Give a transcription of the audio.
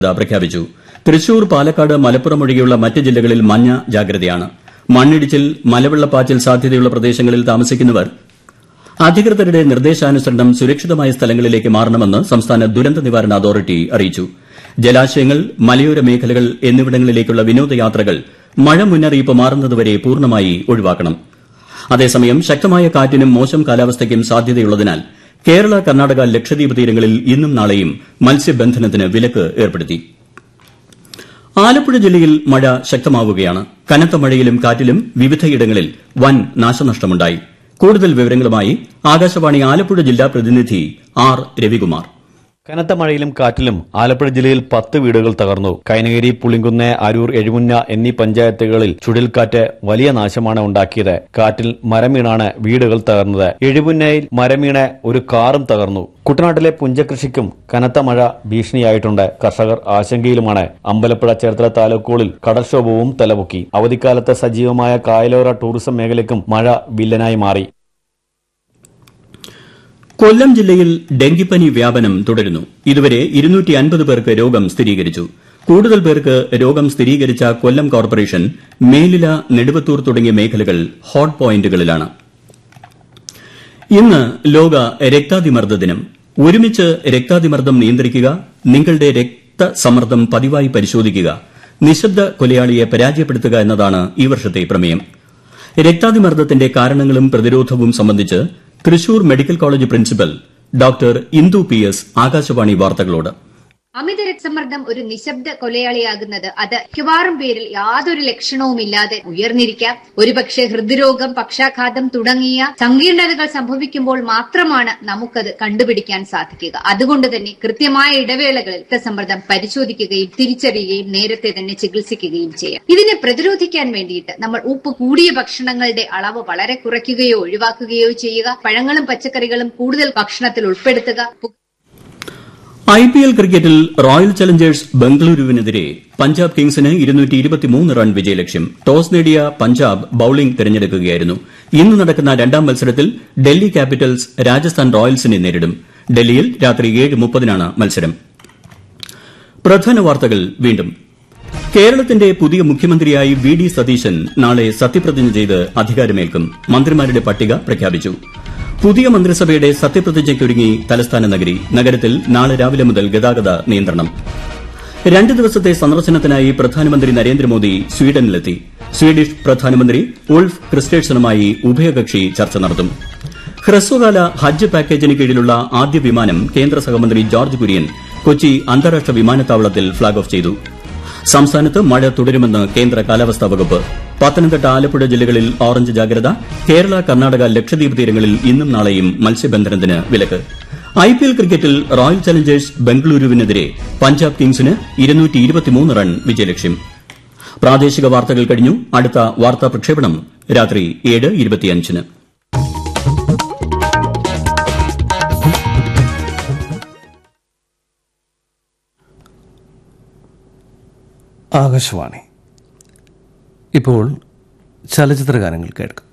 ജാഗ്രത പ്രഖ്യാപിച്ചു തൃശൂർ പാലക്കാട് മലപ്പുറം ഒഴികെയുള്ള മറ്റ് ജില്ലകളിൽ മഞ്ഞ ജാഗ്രതയാണ് മണ്ണിടിച്ചിൽ മലവെള്ളപ്പാച്ചിൽ സാധ്യതയുള്ള പ്രദേശങ്ങളിൽ താമസിക്കുന്നവർ അധികൃതരുടെ നിർദ്ദേശാനുസരണം സുരക്ഷിതമായ സ്ഥലങ്ങളിലേക്ക് മാറണമെന്ന് സംസ്ഥാന ദുരന്ത നിവാരണ അതോറിറ്റി അറിയിച്ചു ജലാശയങ്ങൾ മലയോര മേഖലകൾ എന്നിവിടങ്ങളിലേക്കുള്ള വിനോദയാത്രകൾ മഴ മുന്നറിയിപ്പ് മാറുന്നതുവരെ പൂർണ്ണമായി ഒഴിവാക്കണം അതേസമയം ശക്തമായ കാറ്റിനും മോശം കാലാവസ്ഥയ്ക്കും സാധ്യതയുള്ളതിനാൽ കേരള കർണാടക ലക്ഷദ്വീപ് തീരങ്ങളിൽ ഇന്നും നാളെയും മത്സ്യബന്ധനത്തിന് വിലക്ക് ഏർപ്പെടുത്തി ആലപ്പുഴ ജില്ലയിൽ മഴ ശക്തമാവുകയാണ് കനത്ത മഴയിലും കാറ്റിലും വിവിധയിടങ്ങളിൽ വൻ നാശനഷ്ടമുണ്ടായി കൂടുതൽ വിവരങ്ങളുമായി ആകാശവാണി ആലപ്പുഴ ജില്ലാ പ്രതിനിധി ആർ രവികുമാർ കനത്ത മഴയിലും കാറ്റിലും ആലപ്പുഴ ജില്ലയിൽ പത്ത് വീടുകൾ തകർന്നു കൈനഗിരി പുളിങ്കുന്ന് അരൂർ എഴുമുന്ന എന്നീ പഞ്ചായത്തുകളിൽ ചുഴലിക്കാറ്റ് വലിയ നാശമാണ് ഉണ്ടാക്കിയത് കാറ്റിൽ മരം വീണാണ് വീടുകൾ തകർന്നത് എഴുമുന്നയിൽ മരം വീണ് ഒരു കാറും തകർന്നു കുട്ടനാട്ടിലെ പുഞ്ചകൃഷിക്കും കനത്ത മഴ ഭീഷണിയായിട്ടുണ്ട് കർഷകർ ആശങ്കയിലുമാണ് അമ്പലപ്പുഴ ചേർത്തല താലൂക്കുകളിൽ കടൽക്ഷോഭവും തലപൊക്കി അവധിക്കാലത്ത് സജീവമായ കായലോര ടൂറിസം മേഖലയ്ക്കും മഴ വില്ലനായി മാറി കൊല്ലം ജില്ലയിൽ ഡെങ്കിപ്പനി വ്യാപനം തുടരുന്നു ഇതുവരെ പേർക്ക് രോഗം സ്ഥിരീകരിച്ചു കൂടുതൽ പേർക്ക് രോഗം സ്ഥിരീകരിച്ച കൊല്ലം കോർപ്പറേഷൻ മേലില നെടുവത്തൂർ തുടങ്ങിയ മേഖലകൾ ഹോട്ട് പോയിന്റുകളിലാണ് ഇന്ന് ലോക രക്താതിമർദ്ദ ദിനം ഒരുമിച്ച് രക്താതിമർദ്ദം നിയന്ത്രിക്കുക നിങ്ങളുടെ രക്തസമ്മർദ്ദം പതിവായി പരിശോധിക്കുക നിശബ്ദ കൊലയാളിയെ പരാജയപ്പെടുത്തുക എന്നതാണ് ഈ വർഷത്തെ പ്രമേയം രക്താതിമർദ്ദത്തിന്റെ കാരണങ്ങളും പ്രതിരോധവും സംബന്ധിച്ച് Thrissur medical college principal doctor Indu P S Akashvani വാർത്തകളോട് അമിത രക്തസമ്മർദ്ദം ഒരു നിശബ്ദ കൊലയാളിയാകുന്നത് അത് മിക്കവാറും പേരിൽ യാതൊരു ലക്ഷണവുമില്ലാതെ ഉയർന്നിരിക്കാം ഒരുപക്ഷെ ഹൃദ്രോഗം പക്ഷാഘാതം തുടങ്ങിയ സങ്കീർണതകൾ സംഭവിക്കുമ്പോൾ മാത്രമാണ് നമുക്കത് കണ്ടുപിടിക്കാൻ സാധിക്കുക അതുകൊണ്ട് തന്നെ കൃത്യമായ ഇടവേളകളിൽ രക്തസമ്മർദ്ദം പരിശോധിക്കുകയും തിരിച്ചറിയുകയും നേരത്തെ തന്നെ ചികിത്സിക്കുകയും ചെയ്യാം ഇതിനെ പ്രതിരോധിക്കാൻ വേണ്ടിയിട്ട് നമ്മൾ ഉപ്പ് കൂടിയ ഭക്ഷണങ്ങളുടെ അളവ് വളരെ കുറയ്ക്കുകയോ ഒഴിവാക്കുകയോ ചെയ്യുക പഴങ്ങളും പച്ചക്കറികളും കൂടുതൽ ഭക്ഷണത്തിൽ ഉൾപ്പെടുത്തുക ഐ പി എൽ ക്രിക്കറ്റിൽ റോയൽ ചലഞ്ചേഴ്സ് ബംഗളൂരുവിനെതിരെ പഞ്ചാബ് കിങ്സിന് റൺ വിജയലക്ഷ്യം ടോസ് നേടിയ പഞ്ചാബ് ബൌളിംഗ് തെരഞ്ഞെടുക്കുകയായിരുന്നു ഇന്ന് നടക്കുന്ന രണ്ടാം മത്സരത്തിൽ ഡൽഹി ക്യാപിറ്റൽസ് രാജസ്ഥാൻ റോയൽസിനെ നേരിടും ഡൽഹിയിൽ രാത്രി ഏഴ് മുപ്പതിനാണ് മത്സരം പ്രധാന വാർത്തകൾ വീണ്ടും കേരളത്തിന്റെ പുതിയ മുഖ്യമന്ത്രിയായി വി ഡി സതീശൻ നാളെ സത്യപ്രതിജ്ഞ ചെയ്ത് അധികാരമേൽക്കും മന്ത്രിമാരുടെ പട്ടിക പ്രഖ്യാപിച്ചു പുതിയ മന്ത്രിസഭയുടെ സത്യപ്രതിജ്ഞയ്ക്കൊരുങ്ങി തലസ്ഥാന നഗരി നഗരത്തിൽ നാളെ രാവിലെ മുതൽ ഗതാഗത നിയന്ത്രണം രണ്ട് ദിവസത്തെ സന്ദർശനത്തിനായി പ്രധാനമന്ത്രി നരേന്ദ്രമോദി സ്വീഡനിലെത്തി സ്വീഡിഷ് പ്രധാനമന്ത്രി ഉൾഫ് ക്രിസ്റ്റേഴ്സണുമായി ഉഭയകക്ഷി ചർച്ച നടത്തും ഹ്രസ്വകാല ഹജ്ജ് പാക്കേജിന് കീഴിലുള്ള ആദ്യ വിമാനം കേന്ദ്ര സഹമന്ത്രി ജോർജ് കുര്യൻ കൊച്ചി അന്താരാഷ്ട്ര വിമാനത്താവളത്തിൽ ഫ്ളാഗ് ഓഫ് ചെയ്തു സംസ്ഥാനത്ത് മഴ തുടരുമെന്ന് കേന്ദ്ര കാലാവസ്ഥാ വകുപ്പ് പത്തനംതിട്ട ആലപ്പുഴ ജില്ലകളിൽ ഓറഞ്ച് ജാഗ്രത കേരള കർണാടക ലക്ഷദ്വീപ് തീരങ്ങളിൽ ഇന്നും നാളെയും മത്സ്യബന്ധനത്തിന് വിലക്ക് ഐപിഎൽ ക്രിക്കറ്റിൽ റോയൽ ചലഞ്ചേഴ്സ് ബംഗളൂരുവിനെതിരെ പഞ്ചാബ് കിങ്സിന് റൺ വിജയലക്ഷ്യം പ്രാദേശിക വാർത്തകൾ കഴിഞ്ഞു അടുത്ത വാർത്താ പ്രക്ഷേപണം രാത്രി ഏഴ് ഇരുപത്തിയഞ്ചിന് ആകാശവാണി ഇപ്പോൾ ചലച്ചിത്ര ഗാനങ്ങൾ കേൾക്കാം